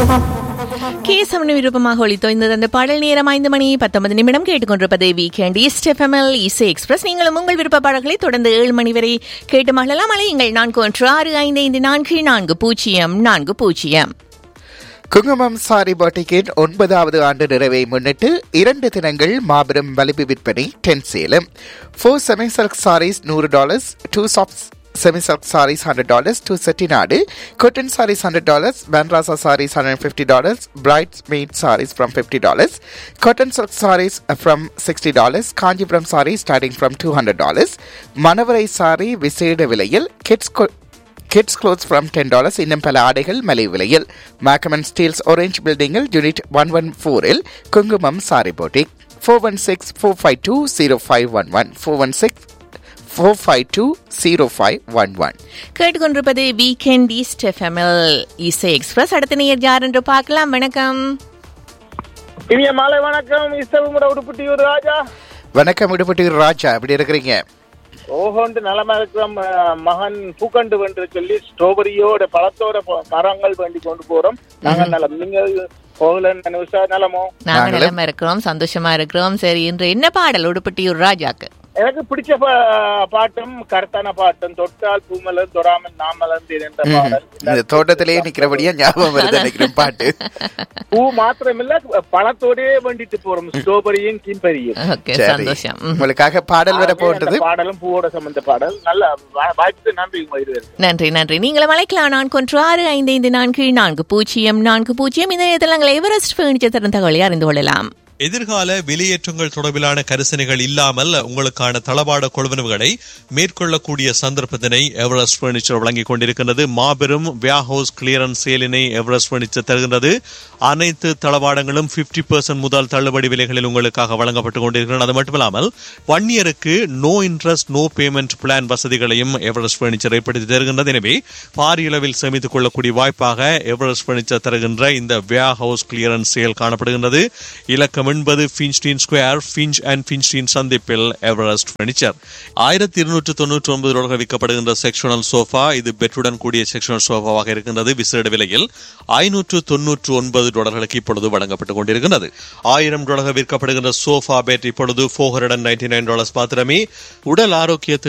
கேசவனு விருப்பமாக ஒளித்தோய்ந்தது அந்த பாடல் நேரம் ஐந்து மணி பத்தொன்பது நிமிடம் கேட்டுக்கொண்டிருப்பது வீக்கெண்ட் ஈஸ்ட் எஃப்எம்எல் இசை எக்ஸ்பிரஸ் நீங்களும் உங்கள் விருப்ப பாடல்களை தொடர்ந்து ஏழு மணி வரை கேட்டு மகளலாம் அலையுங்கள் நான்கு ஒன்று ஆறு ஐந்து ஐந்து நான்கு நான்கு பூஜ்ஜியம் நான்கு பூஜ்ஜியம் குங்குமம் சாரி பாட்டிக்கின் ஒன்பதாவது ஆண்டு நிறைவை முன்னிட்டு இரண்டு தினங்கள் மாபெரும் மலிவு விற்பனை ten Salem four semi silk sarees நூறு dollars two soft semi silk sarees hundred dollars two Chettinad cotton sarees hundred dollars பன்ராசா சாரீஸ் ஹண்ட்ரட் ஃபிஃப்டி டாலர்ஸ் பிரைட் மீட் sarees from fifty dollars cotton silk sarees from sixty dollars Kanchipuram sarees starting from two hundred dollars மணவரை சாரி விசேட விலையில் kids kids clothes from ten dollars இன்னும் பல ஆடைகள் மலிவு விலையில் மேக்கமன் ஸ்டீல்ஸ் ஆரஞ்ச் பில்டிங்கில் யூனிட் ஒன் ஒன் ஃபோரில் Kungumam sari boutique four one six four five two zero five one one four one six four five two zero five one one கேட்டுக்கொண்டிருப்பது weekend east FML இசை எக்ஸ்பிரஸ் அடுத்த நேர் யார் என்று பார்க்கலாம் வணக்கம் இனிய மாலை வணக்கம் இசவுமுட உடுப்பட்டியூர் ராஜா வணக்கம் விடுபட்டு ராஜா எப்படி இருக்கிறீங்க ஓஹோண்டு நலமா இருக்கிறோம் அஹ், மகன் பூக்கண்டு என்று சொல்லி ஸ்ட்ராபெரியோட பழத்தோட ப- மரங்கள் வேண்டி கொண்டு போறோம் நாங்க நலம் நீங்க கோகுலன் நிமிஷா நலமோ நாங்க நாங்களும். நிலமா இருக்கிறோம் சந்தோஷமா இருக்கிறோம் சரி இன்று என்ன பாடல் உடுப்பட்டியூர் ராஜாக்கு எனக்கு பிடிச்ச பா- பாட்டும் கருத்தான பாட்டும் தொட்டால் பூமலர் தொடாமல் நாமலர் என்ற பாடல் இந்த தோட்டத்திலேயே நிக்கிறபடியா ஞாபகம் வருது நினைக்கிறேன் பாட்டு பூ மாத்திரமில்ல பழத்தோடே வேண்டிட்டு போறோம் ஸ்ட்ராபெரியும் கிம்பரியும் ஓகே சரி சந்தோஷம் ம். உங்களுக்காக பாடல் வர போன்றது அந்த பாடலும் பூவோட சம்பந்த பாடல் நல்ல வா- வாய்ப்புக்கு நன்றி உங்க இருவர் நன்றி நன்றி நீங்களும் அழைக்கலாம் நான் கொன்று ஆறு ஐந்து ஐந்து நான்கு நான்கு பூஜ்ஜியம் நான்கு பூஜ்ஜியம் இந்த நேரத்தில் நாங்கள் எவரெஸ்ட் ஃபர்னிச்சர் தரும் தகவலை அறிந்து கொள்ளலாம் எதிர்கால வெளியேற்றங்கள் தொடர்பிலான கரிசனைகள் இல்லாமல் உங்களுக்கான தளபாட கொள்வனவுகளை மேற்கொள்ளக்கூடிய சந்தர்ப்பத்தினை எவரெஸ்ட் பர்னிச்சர் வழங்கிக் கொண்டிருக்கின்றது மாபெரும் வியாஹவுஸ் கிளியரன்ஸ் சேலினை எவரெஸ்ட் பர்னிச்சர் தருகின்றது அனைத்து தளபாடங்களும் 50% முதல் தள்ளுபடி விலைகளில் உங்களுக்காக வழங்கப்பட்டுக் கொண்டிருக்கிறது அது மட்டுமில்லாமல் ஒன் இயருக்கு no interest no payment plan வசதிகளையும் எவரெஸ்ட் பர்னிச்சர் ஏற்படுத்தி தருகின்றது எனவே பாரிய அளவில் சேமித்துக் கொள்ளக்கூடிய வாய்ப்பாக எவரெஸ்ட் பர்னிச்சர் தருகின்ற இந்த வியா ஹவுஸ் கிளியரன்ஸ் சேல் காணப்படுகின்றது இலக்கம் என்பது Finstein square Finch and Finstein சந்திப்பில் எவரெஸ்ட் பர்னிச்சர் ஆயிரத்தி இருநூற்று தொண்ணூற்றி ஒன்பது ரூபாய் விற்கப்படுகின்ற செக்ஷனல் சோஃபா இது பெட்ருடன் கூடிய செக்ஷனல் சோஃபாவாக இருக்கின்றது விசேட விலையில் ஐநூற்று தொன்னூற்று ஒன்பது டாலர்களுக்கு இப்பொழுது வழங்கப்பட்டுக் கொண்டிருக்கின்றது ஆயிரம் டாலர்கள் விற்கப்படுகின்ற சோஃபா பெட் இப்பொழுது four hundred ninety nine dollars மாத்திரமே உடல் ஆரோக்கியத்துக்கு